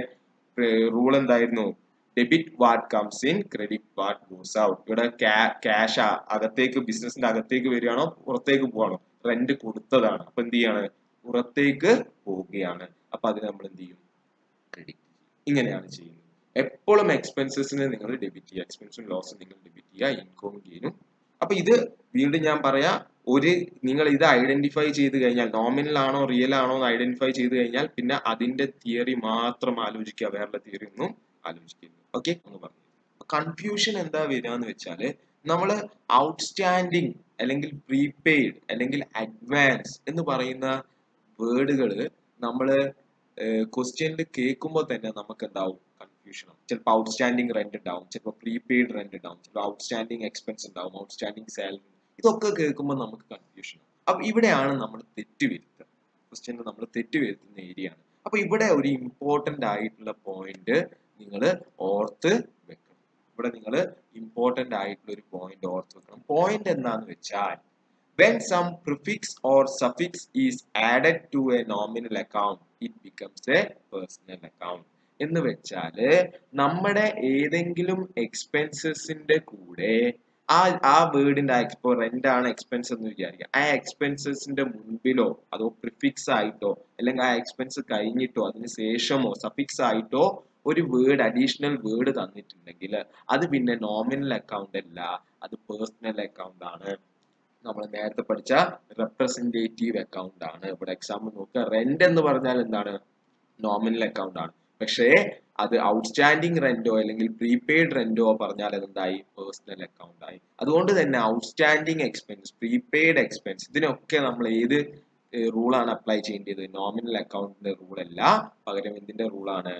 റൂൾ എന്തായിരുന്നു debit what comes in credit what goes out ഇവിടെ ക്യാഷ് അകത്തേക്ക് ബിസിനസിന്റെ അകത്തേക്ക് വരികയാണോ പുറത്തേക്ക് പോവാണോ റെന്റ് കൊടുത്തതാണ് അപ്പൊ എന്ത് ചെയ്യാണ് പുറത്തേക്ക് പോവുകയാണ് അപ്പൊ അതിന് നമ്മൾ എന്ത് ചെയ്യും ക്രെഡിറ്റ് ഇങ്ങനെയാണ് ചെയ്യുന്നത് എപ്പോഴും എക്സ്പെൻസസിനെ നിങ്ങൾ ഡെബിറ്റ് ചെയ്യുക എക്സ്പെൻസും ലോസും നിങ്ങൾ ഡെബിറ്റ് ചെയ്യുക ഇൻകവും ഗെയിനും അപ്പൊ ഇത് വീണ്ടും ഞാൻ പറയാ ഒരു നിങ്ങൾ ഇത് ഐഡന്റിഫൈ ചെയ്ത് കഴിഞ്ഞാൽ നോമിനൽ ആണോ റിയൽ ആണോ എന്ന് ഐഡന്റിഫൈ ചെയ്ത് കഴിഞ്ഞാൽ പിന്നെ അതിന്റെ തിയറി മാത്രം ആലോചിക്കുക വേറെ തിയറി ഒന്നും ആലോചിക്കരുത് ഓക്കെ എന്ന് പറഞ്ഞു കൺഫ്യൂഷൻ എന്താ വരിക എന്ന് വെച്ചാല് നമ്മൾ ഔട്ട്സ്റ്റാൻഡിങ് അല്ലെങ്കിൽ പ്രീപെയ്ഡ് അല്ലെങ്കിൽ അഡ്വാൻസ് എന്ന് പറയുന്ന വേർഡുകൾ നമ്മൾ ക്വസ്റ്റ്യനിൽ കേൾക്കുമ്പോൾ തന്നെ നമുക്ക് എന്താവും കൺഫ്യൂഷൻ ആവും ചിലപ്പോൾ ഔട്ട്സ്റ്റാൻഡിങ് റെന്റ് ഉണ്ടാവും ചിലപ്പോൾ പ്രീപെയ്ഡ് റെന്റ് ഉണ്ടാവും ചിലപ്പോൾ ഔട്ട്സ്റ്റാൻഡിങ് എക്സ്പെൻസ് ഉണ്ടാവും ഔട്ട്സ്റ്റാൻഡിങ് സാലറി ഇതൊക്കെ കേൾക്കുമ്പോൾ നമുക്ക് കൺഫ്യൂഷൻ ആവും അപ്പൊ ഇവിടെയാണ് നമ്മൾ തെറ്റ് വരുത്തുക ക്വസ്റ്റ്യനിൽ നമ്മൾ തെറ്റ് വരുത്തുന്ന ഏരിയ ആണ് അപ്പൊ ഇവിടെ ഒരു ഇമ്പോർട്ടന്റ് ആയിട്ടുള്ള പോയിന്റ് നിങ്ങൾ ഓർത്ത് വെക്കണം ഇവിടെ നിങ്ങൾ ഇമ്പോർട്ടന്റ് ആയിട്ടുള്ള ഒരു പോയിന്റ് ഓർത്ത് വെക്കണം പോയിന്റ് എന്താന്ന് വെച്ചാൽ when some prefix or suffix is added to a nominal account it becomes a personal account എന്ന് വെച്ചാല് നമ്മുടെ ഏതെങ്കിലും എക്സ്പെൻസസിന്റെ കൂടെ ആ ആ വേർഡിന്റെ ഇപ്പോ റെന്റ് ആണ് എക്സ്പെൻസ് എന്ന് വിചാരിക്കുക ആ എക്സ്പെൻസസിന്റെ മുൻപിലോ അതോ പ്രിഫിക്സ് ആയിട്ടോ അല്ലെങ്കിൽ ആ എക്സ്പെൻസ് കഴിഞ്ഞിട്ടോ അതിന് ശേഷമോ സഫിക്സ് ആയിട്ടോ ഒരു വേർഡ് അഡീഷണൽ വേർഡ് തന്നിട്ടുണ്ടെങ്കിൽ അത് പിന്നെ നോമിനൽ അക്കൗണ്ട് അല്ല അത് പേഴ്സണൽ അക്കൗണ്ട് ആണ് നമ്മൾ നേരത്തെ പഠിച്ച റെപ്രസെന്റേറ്റീവ് അക്കൗണ്ട് ആണ് ഇവിടെ എക്സാമ്പിൾ നോക്കുക റെന്റ് എന്ന് പറഞ്ഞാൽ എന്താണ് നോമിനൽ അക്കൗണ്ട് ആണ് പക്ഷേ അത് ഔട്ട്സ്റ്റാൻഡിങ് റെന്റോ അല്ലെങ്കിൽ പ്രീപെയ്ഡ് റെന്റോ പറഞ്ഞാൽ അതെന്തായി പേഴ്സണൽ അക്കൗണ്ട് ആയി അതുകൊണ്ട് തന്നെ ഔട്ട്സ്റ്റാൻഡിങ് എക്സ്പെൻസ് പ്രീപെയ്ഡ് എക്സ്പെൻസ് ഇതിനൊക്കെ നമ്മൾ ഏത് റൂളാണ് അപ്ലൈ ചെയ്യേണ്ടത് നോമിനൽ അക്കൗണ്ടിന്റെ റൂൾ അല്ല പകരം എന്തിന്റെ റൂളാണ്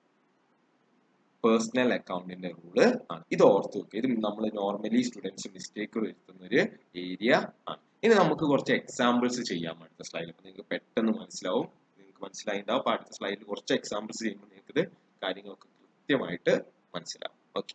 പേഴ്സണൽ അക്കൗണ്ടിന്റെ റൂള് ആണ് ഇത് ഓർത്ത് വെക്കുക ഇത് നമ്മൾ നോർമലി സ്റ്റുഡൻസ് മിസ്റ്റേക്ക് വരുത്തുന്ന ഒരു ഏരിയ ആണ് ഇനി നമുക്ക് കുറച്ച് എക്സാമ്പിൾസ് ചെയ്യാം അടുത്ത സ്ലൈഡിൽ അപ്പൊ നിങ്ങൾക്ക് പെട്ടെന്ന് മനസ്സിലാവും നിങ്ങൾക്ക് മനസ്സിലായിണ്ടാവും അപ്പൊ അടുത്ത സ്ലൈഡിൽ കുറച്ച് എക്സാമ്പിൾസ് ചെയ്യുമ്പോൾ നിങ്ങൾക്ക് ഇത് കാര്യങ്ങളൊക്കെ കൃത്യമായിട്ട് മനസ്സിലാവും ഓക്കെ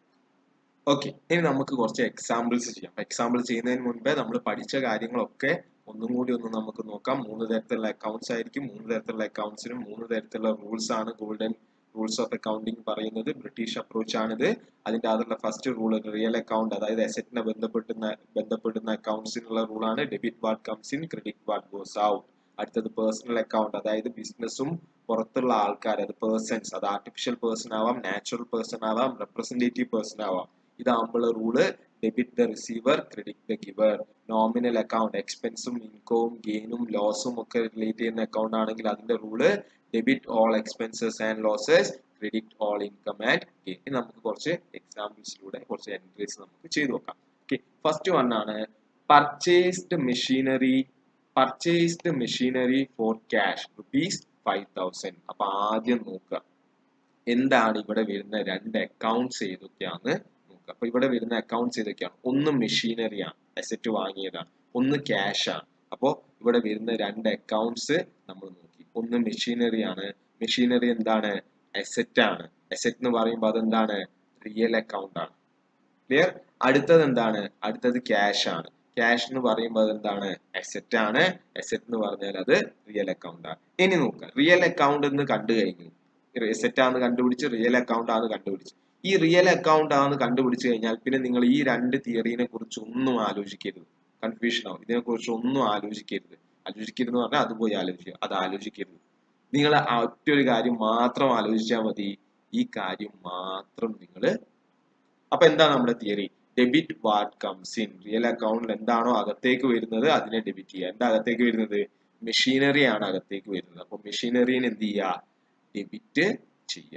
ഓക്കെ ഇനി നമുക്ക് കുറച്ച് എക്സാമ്പിൾസ് ചെയ്യാം എക്സാമ്പിൾ ചെയ്യുന്നതിന് മുൻപേ നമ്മൾ പഠിച്ച കാര്യങ്ങളൊക്കെ ഒന്നും കൂടി ഒന്ന് നമുക്ക് നോക്കാം മൂന്ന് തരത്തിലുള്ള അക്കൗണ്ട്സ് ആയിരിക്കും മൂന്ന് തരത്തിലുള്ള അക്കൗണ്ട്സിനും മൂന്ന് തരത്തിലുള്ള റൂൾസ് ആണ് ഗോൾഡൻ റൂൾസ് ഓഫ് അക്കൗണ്ടിങ് പറയുന്നത് ബ്രിട്ടീഷ് അപ്രോച്ച് ആണിത് അതിന്റെ അതിലുള്ള ഫസ്റ്റ് റൂൾ റിയൽ അക്കൗണ്ട് അതായത് അസറ്റിനെ ബന്ധപ്പെടുന്ന ബന്ധപ്പെടുന്ന അക്കൗണ്ട്സിനുള്ള റൂളാണ് debit what comes in credit what goes out അടുത്തത് പേഴ്സണൽ അക്കൗണ്ട് അതായത് ബിസിനസ്സും പുറത്തുള്ള ആൾക്കാർ അത് പേഴ്സൺസ് അത് ആർട്ടിഫിഷ്യൽ പേഴ്സൺ ആവാം നാച്ചുറൽ പേഴ്സൺ ആവാം റെപ്രസെന്റേറ്റീവ് പേഴ്സൺ ആവാം ഇതാകുമ്പോൾ rule debit the receiver credit the giver nominal account എക്സ്പെൻസും ഇൻകവും ഗെയിനും ലോസും ഒക്കെ റിലേറ്റ് ചെയ്യുന്ന അക്കൗണ്ട് ആണെങ്കിൽ അതിന്റെ rule debit all expenses and losses credit all income and gain ഇനി നമുക്ക് കുറച്ച് എക്സാമ്പിൾസിലൂടെ കുറച്ച് എൻട്രീസ് നമുക്ക് ചെയ്തു നോക്കാം ഓക്കെ ഫസ്റ്റ് വൺ ആണ് purchased machinery purchased machinery for cash rupees five thousand അപ്പൊ ആദ്യം നോക്കുക എന്താണ് ഇവിടെ വരുന്ന രണ്ട് അക്കൗണ്ട്സ് ഏതൊക്കെയാന്ന് നോക്കുക അപ്പൊ ഇവിടെ വരുന്ന അക്കൗണ്ട്സ് ഏതൊക്കെയാണ് ഒന്ന് മെഷീനറി ആണ് അസറ്റ് വാങ്ങിയതാണ് ഒന്ന് ക്യാഷ് ആണ് അപ്പോ ഇവിടെ വരുന്ന രണ്ട് അക്കൗണ്ട്സ് നമ്മൾ നോക്കി ഒന്ന് മെഷീനറി ആണ് മെഷീനറി എന്താണ് അസറ്റ് ആണ് അസറ്റ് എന്ന് പറയുമ്പോൾ അതെന്താണ് റിയൽ അക്കൗണ്ട് ആണ് ക്ലിയർ അടുത്തത് എന്താണ് അടുത്തത് ക്യാഷ് ആണ് ക്യാഷ് എന്ന് പറയുമ്പോൾ അതെന്താണ് അസറ്റ് ആണ് അസറ്റ് എന്ന് പറഞ്ഞാൽ അത് റിയൽ അക്കൗണ്ട് ആണ് ഇനി നോക്കുക റിയൽ അക്കൗണ്ട് എന്ന് കണ്ടു കഴിഞ്ഞു അസറ്റ് ആണെന്ന് കണ്ടുപിടിച്ച് റിയൽ അക്കൗണ്ട് ആണ് കണ്ടുപിടിച്ച് ഈ റിയൽ അക്കൗണ്ട് ആണെന്ന് കണ്ടുപിടിച്ച് കഴിഞ്ഞാൽ പിന്നെ നിങ്ങൾ ഈ രണ്ട് തിയറീനെ കുറിച്ച് ഒന്നും ആലോചിക്കരുത് കൺഫ്യൂഷൻ ആവും ഇതിനെ കുറിച്ച് ഒന്നും ആലോചിക്കരുത് ആലോചിക്കരുത് പറഞ്ഞാൽ അത് പോയി ആലോചിക്കുക അത് ആലോചിക്കരുത് നിങ്ങൾ ഒറ്റ ഒരു കാര്യം മാത്രം ആലോചിച്ചാൽ മതി ഈ കാര്യം മാത്രം നിങ്ങൾ അപ്പൊ എന്താ നമ്മുടെ theory debit what comes in real അക്കൗണ്ടിൽ എന്താണോ അകത്തേക്ക് വരുന്നത് അതിനെ ഡെബിറ്റ് ചെയ്യുക എന്താ അകത്തേക്ക് വരുന്നത് മെഷീനറി ആണ് അകത്തേക്ക് വരുന്നത് അപ്പൊ മെഷീനറിനെ എന്ത് ചെയ്യുക ഡെബിറ്റ് ചെയ്യുക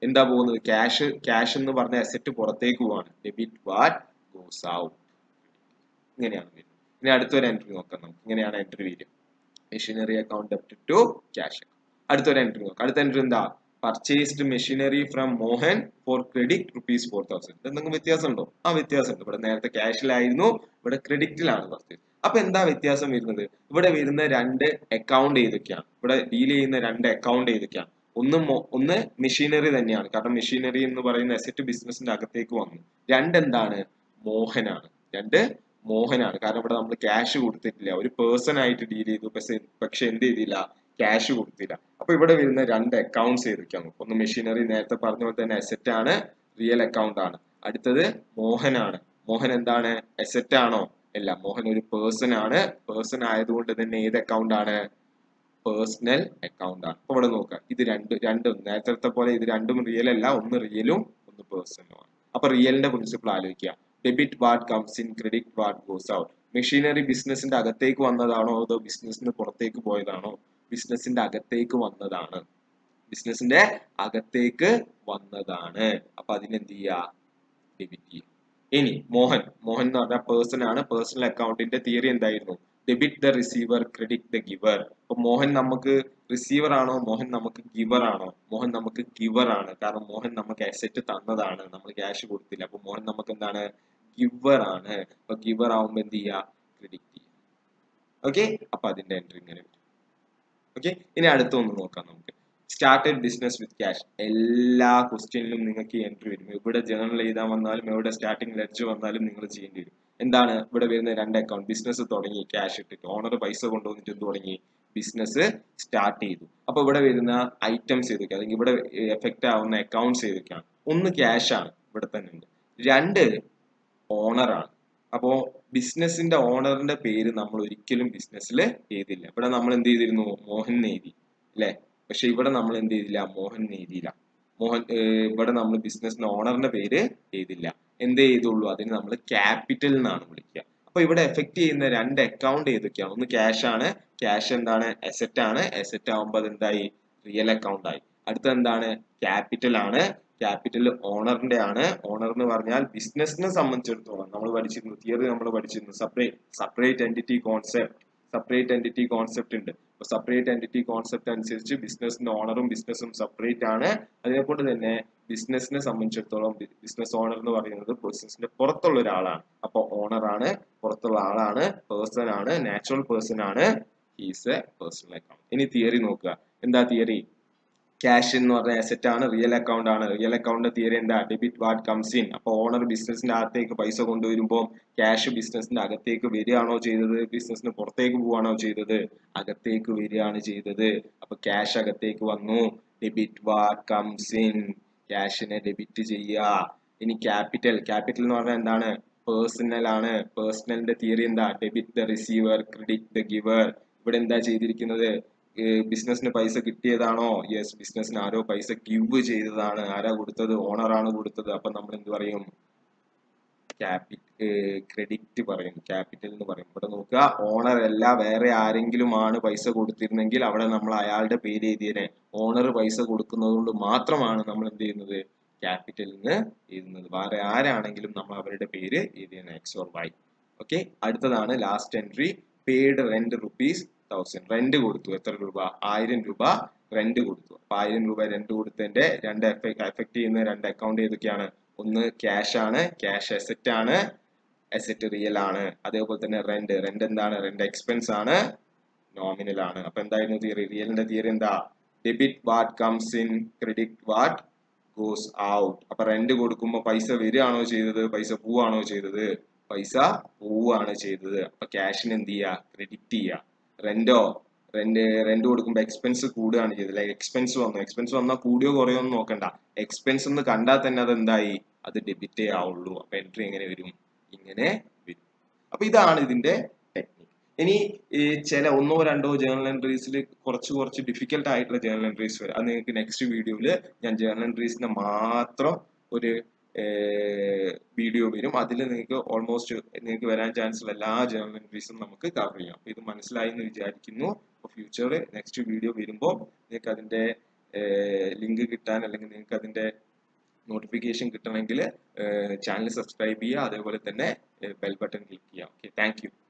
എന്താ പോകുന്നത് ക്യാഷ് ക്യാഷ് എന്ന് പറഞ്ഞ അസറ്റ് പുറത്തേക്ക് പോവാണ് ഡെബിറ്റ് വാട്ട് ഗോസ് ഔട്ട് ഇങ്ങനെയാണ് വരുന്നത് ഇനി അടുത്തൊരു എൻട്രി നോക്കാം നമുക്ക് ഇങ്ങനെയാണ് എൻട്രി വരിക machinery account debit to cash അടുത്തൊരു എൻട്രി നോക്കാം അടുത്ത എൻട്രി എന്താ purchased machinery from Mohan for credit rupees four thousand എന്തെങ്കിലും വ്യത്യാസം ഉണ്ടോ ആ വ്യത്യാസമുണ്ട് ഇവിടെ നേരത്തെ ക്യാഷിലായിരുന്നു ഇവിടെ ക്രെഡിറ്റിലാണ് പർച്ചേസ് അപ്പൊ എന്താ വ്യത്യാസം വരുന്നത് ഇവിടെ വരുന്ന രണ്ട് അക്കൗണ്ട് ഏതൊക്കെയാണ് ഇവിടെ ഡീൽ ചെയ്യുന്ന രണ്ട് അക്കൗണ്ട് ഏതൊക്കെയാണ് ഒന്ന് ഒന്ന് മെഷീനറി തന്നെയാണ് കാരണം മെഷീനറി എന്ന് പറയുന്ന അസറ്റ് ബിസിനസിന്റെ അകത്തേക്ക് വന്നു രണ്ടെന്താണ് മോഹനാണ് രണ്ട് മോഹനാണ് കാരണം ഇവിടെ നമ്മൾ ക്യാഷ് കൊടുത്തിട്ടില്ല ഒരു പേഴ്സൺ ആയിട്ട് ഡീൽ ചെയ്തു പക്ഷെ പക്ഷെ എന്ത് ചെയ്തില്ല ക്യാഷ് കൊടുത്തില്ല അപ്പൊ ഇവിടെ വരുന്ന രണ്ട് അക്കൗണ്ട്സ് ഏതൊക്കെയാണ് ഒന്ന് മെഷീനറി നേരത്തെ പറഞ്ഞ പോലെ തന്നെ അസറ്റ് ആണ് റിയൽ അക്കൗണ്ട് ആണ് അടുത്തത് മോഹനാണ് മോഹൻ എന്താണ് അസറ്റ് ആണോ അല്ല മോഹൻ ഒരു പേഴ്സൺ ആണ് പേഴ്സൺ ആയതുകൊണ്ട് തന്നെ ഏത് അക്കൗണ്ട് ആണ് പേഴ്സണൽ അക്കൗണ്ട് ആണ് അപ്പൊ ഇവിടെ നോക്കുക ഇത് രണ്ട് രണ്ടും നേരത്തെ പോലെ ഇത് രണ്ടും റിയൽ അല്ല ഒന്ന് റിയലും ഒന്ന് പേഴ്സണലും ആണ് അപ്പൊ റിയലിന്റെ പ്രിൻസിപ്പിൾ ആലോചിക്കുക debit what comes in credit what goes out machinery ബിസിനസിന്റെ അകത്തേക്ക് വന്നതാണോ അതോ ബിസിനസിന് പുറത്തേക്ക് പോയതാണോ ബിസിനസിന്റെ അകത്തേക്ക് വന്നതാണ് ബിസിനസിന്റെ അകത്തേക്ക് വന്നതാണ് അപ്പൊ അതിനെന്ത് ചെയ്യുക ഡെബിറ്റ് ചെയ്യുക ഇനി മോഹൻ മോഹൻ എന്ന് പറഞ്ഞ പേഴ്സൺ ആണ് പേഴ്സണൽ അക്കൗണ്ടിന്റെ തിയറി എന്തായിരുന്നു debit the receiver credit the giver അപ്പൊ മോഹൻ നമുക്ക് റിസീവർ ആണോ മോഹൻ നമുക്ക് ഗിവർ ആണോ മോഹൻ നമുക്ക് ഗിവർ ആണ് കാരണം മോഹൻ നമുക്ക് അസറ്റ് തന്നതാണ് നമ്മൾ ക്യാഷ് കൊടുത്തില്ല അപ്പൊ മോഹൻ നമുക്ക് എന്താണ് ഗിവർ ആണ് അപ്പൊ ഗിവർ ആവുമ്പോ എന്ത് ചെയ്യുക ക്രെഡിറ്റ് ചെയ്യുക ഓക്കെ അപ്പൊ അതിന്റെ എൻട്രി ഇങ്ങനെ വരും ഓക്കെ ഇനി അടുത്തൊന്ന് നോക്കാം നമുക്ക് സ്റ്റാർട്ടഡ് ബിസിനസ് വിത്ത് ക്യാഷ് എല്ലാ ക്വസ്റ്റ്യനിലും നിങ്ങൾക്ക് എൻട്രി വരും ഇവിടെ ജേണൽ എഴുതാൻ വന്നാലും എവിടെ സ്റ്റാർട്ടിംഗ് ലെഡ്ജ് വന്നാലും നിങ്ങൾ ചെയ്യേണ്ടി വരും എന്താണ് ഇവിടെ വരുന്ന രണ്ട് അക്കൗണ്ട് ബിസിനസ് തുടങ്ങി ക്യാഷ് ഇട്ടിട്ട് ഓണർ പൈസ കൊണ്ടുവന്നിട്ട് എന്ത് തുടങ്ങി ബിസിനസ് സ്റ്റാർട്ട് ചെയ്തു അപ്പൊ ഇവിടെ വരുന്ന ഐറ്റംസ് ഏതൊക്കെ അല്ലെങ്കിൽ ഇവിടെ എഫക്റ്റ് ആവുന്ന അക്കൗണ്ട്സ് ഏതൊക്കെയാണ് ഒന്ന് ക്യാഷ് ആണ് ഇവിടെ തന്നെ ഉണ്ട് രണ്ട് ഓണറാണ് അപ്പോ ബിസിനസിന്റെ ഓണറിന്റെ പേര് നമ്മൾ ഒരിക്കലും ബിസിനസ്സിൽ എഴുതില്ല ഇവിടെ നമ്മൾ എന്ത് ചെയ്തിരുന്നു മോഹൻ എഴുതി അല്ലെ പക്ഷെ ഇവിടെ നമ്മൾ എന്ത് ചെയ്തില്ല മോഹൻ എഴുതിയില്ല മോഹൻ ഇവിടെ നമ്മൾ ബിസിനസിന്റെ ഓണറിന്റെ പേര് എഴുതില്ല എന്ത് ചെയ്തുള്ളൂ അതിന് നമ്മൾ ക്യാപിറ്റൽ എന്നാണ് വിളിക്കുക അപ്പൊ ഇവിടെ എഫക്ട് ചെയ്യുന്ന രണ്ട് അക്കൗണ്ട് ഏതൊക്കെയാണ് ഒന്ന് ക്യാഷ് ആണ് ക്യാഷ് എന്താണ് അസറ്റ് ആണ് അസറ്റ് ആവുമ്പോൾ അത് എന്തായി റിയൽ അക്കൗണ്ട് ആയി അടുത്ത എന്താണ് ക്യാപിറ്റൽ ആണ് ക്യാപിറ്റൽ ഓണറിന്റെ ആണ് ഓണർ എന്ന് പറഞ്ഞാൽ ബിസിനസിനെ സംബന്ധിച്ചിടത്തോളം നമ്മൾ പഠിച്ചിരുന്നു തിയറി നമ്മൾ പഠിച്ചിരുന്നു separate separate entity concept separate entity concept ഉണ്ട് അപ്പൊ സെപ്പറേറ്റ് എൻറ്റിറ്റി കോൺസെപ്റ്റ് അനുസരിച്ച് ബിസിനസിന്റെ ഓണറും ബിസിനസ്സും സെപ്പറേറ്റ് ആണ് അതിനെക്കൊണ്ട് തന്നെ ബിസിനസിനെ സംബന്ധിച്ചിടത്തോളം ബിസിനസ് ഓണർ എന്ന് പറയുന്നത് ബിസിനസിന്റെ പുറത്തുള്ള ഒരാളാണ് അപ്പൊ ഓണർ ആണ് പുറത്തുള്ള ആളാണ് പേഴ്സൺ ആണ് നാച്ചുറൽ പേഴ്സൺ ആണ് ഹീസ് എ പേഴ്സണൽ അക്കൗണ്ട് ഇനി തിയറി നോക്കുക എന്താ തിയറി ക്യാഷ് എന്ന് പറഞ്ഞ അസറ്റ് ആണ് റിയൽ അക്കൗണ്ട് ആണ് റിയൽ അക്കൗണ്ട് തിയറി എന്താ ഡെബിറ്റ് വാട്ട് കംസ് ഇൻ അപ്പൊ ഓണർ ബിസിനസിന്റെ അകത്തേക്ക് പൈസ കൊണ്ടുവരുമ്പോൾ ക്യാഷ് ബിസിനസിന്റെ അകത്തേക്ക് വരികയാണോ ചെയ്തത് ബിസിനസിന് പുറത്തേക്ക് പോവാണോ ചെയ്തത് അകത്തേക്ക് വരികയാണ് ചെയ്തത് അപ്പൊ ക്യാഷ് അകത്തേക്ക് വന്നു ഡെബിറ്റ് വാട്ട് കംസ് ഇൻ ക്യാഷിനെ ഡെബിറ്റ് ചെയ്യുക ഇനി ക്യാപിറ്റൽ ക്യാപിറ്റൽ എന്ന് പറഞ്ഞാൽ എന്താണ് പേഴ്സണൽ ആണ് പേഴ്സണലിന്റെ തിയറി എന്താ debit the receiver credit the giver ഇവിടെ എന്താ ചെയ്തിരിക്കുന്നത് ബിസിനസിന് പൈസ കിട്ടിയതാണോ യെസ് ബിസിനസിന് ആരോ പൈസ ഗിവ് ചെയ്തതാണ് ആരാ കൊടുത്തത് ഓണർ ആണ് കൊടുത്തത് അപ്പൊ നമ്മൾ എന്ത് പറയും ക്യാപി ക്രെഡിറ്റ് പറയും ക്യാപിറ്റൽ എന്ന് പറയും ഇവിടെ നോക്കുക ഓണർ അല്ല വേറെ ആരെങ്കിലും ആണ് പൈസ കൊടുത്തിരുന്നെങ്കിൽ അവിടെ നമ്മൾ അയാളുടെ പേര് എഴുതിയനെ ഓണർ പൈസ കൊടുക്കുന്നത് കൊണ്ട് മാത്രമാണ് നമ്മൾ എന്ത് ചെയ്യുന്നത് ക്യാപിറ്റലിന് എഴുതുന്നത് വേറെ ആരാണെങ്കിലും നമ്മൾ അവരുടെ പേര് എഴുതിയനെ എക്സ് ഓർ വൈ ഓക്കെ അടുത്തതാണ് last entry paid rent rupees thousand rent കൊടുത്തു എത്ര രൂപ ആയിരം രൂപ റെന്റ് കൊടുത്തു അപ്പൊ ആയിരം രൂപ റെന്റ് കൊടുത്തതിന്റെ രണ്ട് എഫക്ട് ചെയ്യുന്ന രണ്ട് അക്കൗണ്ട് ഏതൊക്കെയാണ് ഒന്ന് ക്യാഷ് ആണ് ക്യാഷ് അസറ്റ് ആണ് അസറ്റ് റിയൽ ആണ് അതേപോലെ തന്നെ റെന്റ് റെന്റ് എന്താണ് റെന്റ് എക്സ്പെൻസ് ആണ് നോമിനൽ ആണ് അപ്പൊ എന്തായിരുന്നു തിയറി റിയലിന്റെ തിയറി എന്താ debit what comes in credit what goes out അപ്പൊ റെന്റ് കൊടുക്കുമ്പോൾ പൈസ വരികയാണോ ചെയ്തത് പൈസ പോവാണോ ചെയ്തത് പൈസ പോവുകയാണ് ചെയ്തത് അപ്പൊ ക്യാഷിന് എന്ത് ചെയ്യുക ക്രെഡിറ്റ് ചെയ്യുക റെന്റോ റെന്റ് റെന്റ് കൊടുക്കുമ്പോൾ എക്സ്പെൻസ് കൂടുകയാണ് ചെയ്തത് ലൈക്ക് എക്സ്പെൻസ് വന്നു എക്സ്പെൻസ് വന്നാൽ കൂടിയോ കുറയോ ഒന്നും നോക്കണ്ട എക്സ്പെൻസ് എന്ന് കണ്ടാൽ തന്നെ അത് എന്തായി അത് ഡെബിറ്റേ ആവുള്ളൂ അപ്പൊ എൻട്രി എങ്ങനെ വരും ഇങ്ങനെ വരും അപ്പൊ ഇതാണ് ഇതിന്റെ ടെക്നിക് ഇനി ഈ ചില ഒന്നോ രണ്ടോ ജേർണൽ എൻട്രീസിൽ കുറച്ച് കുറച്ച് ഡിഫിക്കൽട്ട് ആയിട്ടുള്ള ജേർണൽ എൻട്രീസ് വരും അത് നിങ്ങൾക്ക് നെക്സ്റ്റ് വീഡിയോയിൽ ഞാൻ ജേർണൽ എൻട്രീസിനെ മാത്രം ഒരു വീഡിയോ വരും അതിൽ നിങ്ങൾക്ക് ഓൾമോസ്റ്റ് നിങ്ങൾക്ക് വരാൻ ചാൻസ് ഉള്ള എല്ലാ ജേർണൽ എൻട്രീസും നമുക്ക് കവർ ചെയ്യാം ഇത് മനസ്സിലായി എന്ന് വിചാരിക്കുന്നു അപ്പോൾ ഫ്യൂച്ചറിൽ നെക്സ്റ്റ് വീഡിയോ വരുമ്പോൾ നിങ്ങൾക്ക് അതിന്റെ ലിങ്ക് കിട്ടാൻ അല്ലെങ്കിൽ നിങ്ങൾക്ക് അതിന്റെ നോട്ടിഫിക്കേഷൻ കിട്ടണമെങ്കിൽ ചാനൽ സബ്സ്ക്രൈബ് ചെയ്യുക അതേപോലെ തന്നെ ബെൽ ബട്ടൺ ക്ലിക്ക് ചെയ്യുക ഓക്കെ താങ്ക് യു